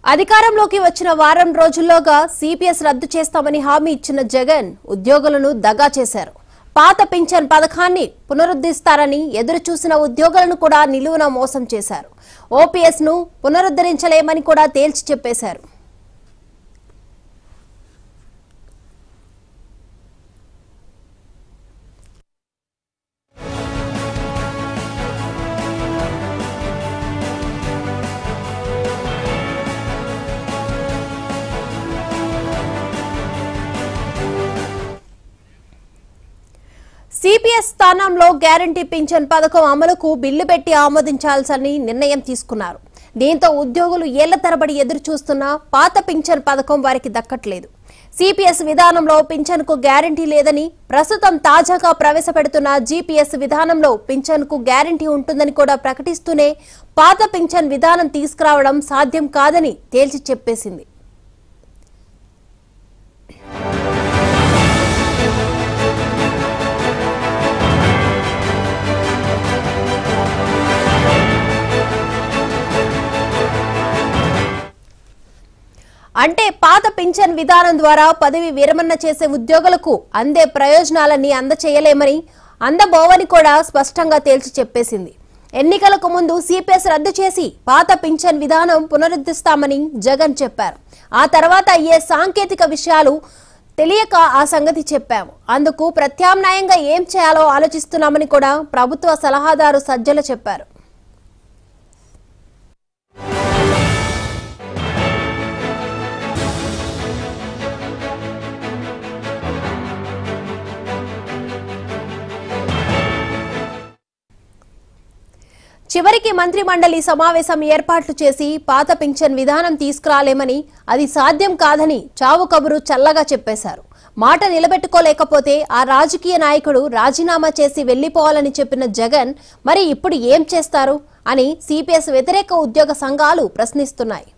అధికారంలోకి వచ్చిన వారం రోజుల్లోగా సిపిఎస్ రద్దు చేస్తామని హామీ ఇచ్చిన జగన్ ఉద్యోగులను దగా చేశారు పాత పింఛన్ పథకాన్ని పునరుద్ధరిస్తారని ఎదురు చూసిన ఉద్యోగులను కూడా నిలువున మోసం చేశారు ఓపీఎస్ ను పునరుద్ధరించలేమని కూడా తేల్చి చెప్పేశారు సిపిఎస్ స్థానంలో గ్యారంటీ పింఛన్ పథకం అమలుకు బిల్లు పెట్టి ఆమోదించాల్సని నిర్ణయం తీసుకున్నారు దీంతో ఉద్యోగులు ఏళ్ల తరబడి ఎదురు చూస్తున్న పాత పింఛన్ పథకం వారికి దక్కట్లేదు సిపిఎస్ విధానంలో పింఛన్కు గ్యారంటీ లేదని ప్రస్తుతం తాజాగా ప్రవేశపెడుతున్న జీపీఎస్ విధానంలో పింఛన్కు గ్యారంటీ ఉంటుందని కూడా ప్రకటిస్తూనే పాత పింఛన్ విధానం తీసుకురావడం సాధ్యం కాదని తేల్చి చెప్పేసింది అంటే పాత పింఛన్ విధానం ద్వారా పదవి విరమణ చేసే ఉద్యోగులకు అందే ప్రయోజనాలన్నీ అందచేయలేమని అందబోవని కూడా స్పష్టంగా తేల్చి చెప్పేసింది ఎన్నికలకు ముందు సిపిఎస్ రద్దు చేసి పాత పింఛన్ విధానం పునరుద్ధరిస్తామని జగన్ చెప్పారు ఆ తర్వాత అయ్యే సాంకేతిక విషయాలు తెలియక ఆ సంగతి చెప్పాము అందుకు ప్రత్యామ్నాయంగా ఏం చేయాలో ఆలోచిస్తున్నామని కూడా ప్రభుత్వ సలహాదారు సజ్జల చెప్పారు చివరికి మంత్రి మండలి సమావేశం ఏర్పాట్లు చేసి పాత పింఛన్ విధానం తీసుకురాలేమని అది సాధ్యం కాదని చావు కబురు చల్లగా చెప్పేశారు మాట నిలబెట్టుకోలేకపోతే ఆ రాజకీయ నాయకుడు రాజీనామా చేసి వెళ్లిపోవాలని చెప్పిన జగన్ మరి ఇప్పుడు ఏం చేస్తారు అని సిపిఎస్ వ్యతిరేక ఉద్యోగ సంఘాలు ప్రశ్నిస్తున్నాయి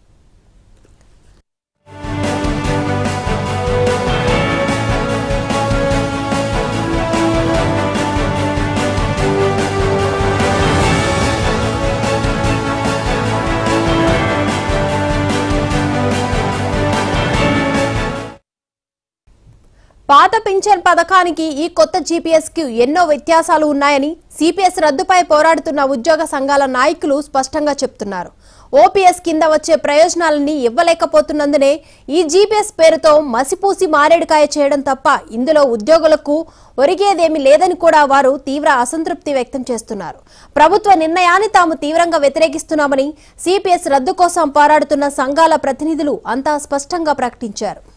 పాత పింఛన్ పథకానికి ఈ కొత్త జీపీఎస్ కి ఎన్నో వ్యత్యాసాలు ఉన్నాయని సిపిఎస్ రద్దుపై పోరాడుతున్న ఉద్యోగ సంఘాల నాయకులు స్పష్టంగా చెప్తున్నారు ఓపీఎస్ కింద వచ్చే ప్రయోజనాలని ఇవ్వలేకపోతున్నందునే ఈ జీపీఎస్ పేరుతో మసిపూసి మారేడుకాయ చేయడం తప్ప ఇందులో ఉద్యోగులకు ఒరిగేదేమీ లేదని కూడా వారు తీవ్ర అసంతృప్తి వ్యక్తం చేస్తున్నారు ప్రభుత్వ నిర్ణయాన్ని తాము తీవ్రంగా వ్యతిరేకిస్తున్నామని సిపిఎస్ రద్దు కోసం పోరాడుతున్న సంఘాల ప్రతినిధులు అంతా స్పష్టంగా ప్రకటించారు